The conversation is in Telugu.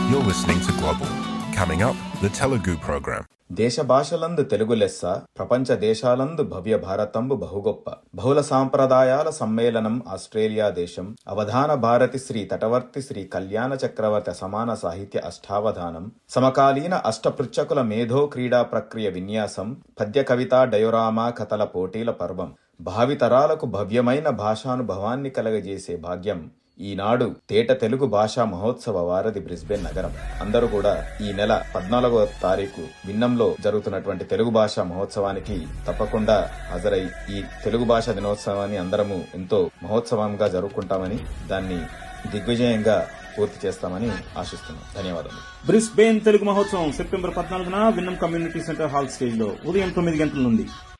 You're listening to Global. Coming up, the Telugu program. దేశ భాషలందు తెలుగు లెస్స ప్రపంచ దేశాలందు భవ్య భారతంబు బహుగొప్ప బహుళ సాంప్రదాయాల సమ్మేళనం ఆస్ట్రేలియా దేశం అవధాన భారతి శ్రీ తటవర్తి శ్రీ కళ్యాణ చక్రవర్తి సమాన సాహిత్య అష్టావధానం సమకాలీన అష్టపృచ్చకుల మేధో క్రీడా ప్రక్రియ విన్యాసం పద్య కవిత డయోరామా కథల పోటీల పర్వం భావితరాలకు భవ్యమైన భాషానుభవాన్ని కలగజేసే భాగ్యం ఈనాడు తేట తెలుగు భాషా మహోత్సవ వారధి బ్రిస్బెన్ నగరం అందరూ కూడా ఈ నెల పద్నాలుగవ తారీఖు విన్నంలో జరుగుతున్నటువంటి తెలుగు భాషా మహోత్సవానికి తప్పకుండా హాజరై ఈ తెలుగు భాష దినోత్సవాన్ని అందరము ఎంతో మహోత్సవంగా జరుపుకుంటామని దాన్ని దిగ్విజయంగా పూర్తి చేస్తామని ఆశిస్తున్నాం ధన్యవాదాలు బ్రిస్బేన్ తెలుగు మహోత్సవం సెప్టెంబర్ పద్నాలుగున విన్నం కమ్యూనిటీ సెంటర్ హాల్ స్టేజ్ లో ఉదయం తొమ్మిది గంటల నుండి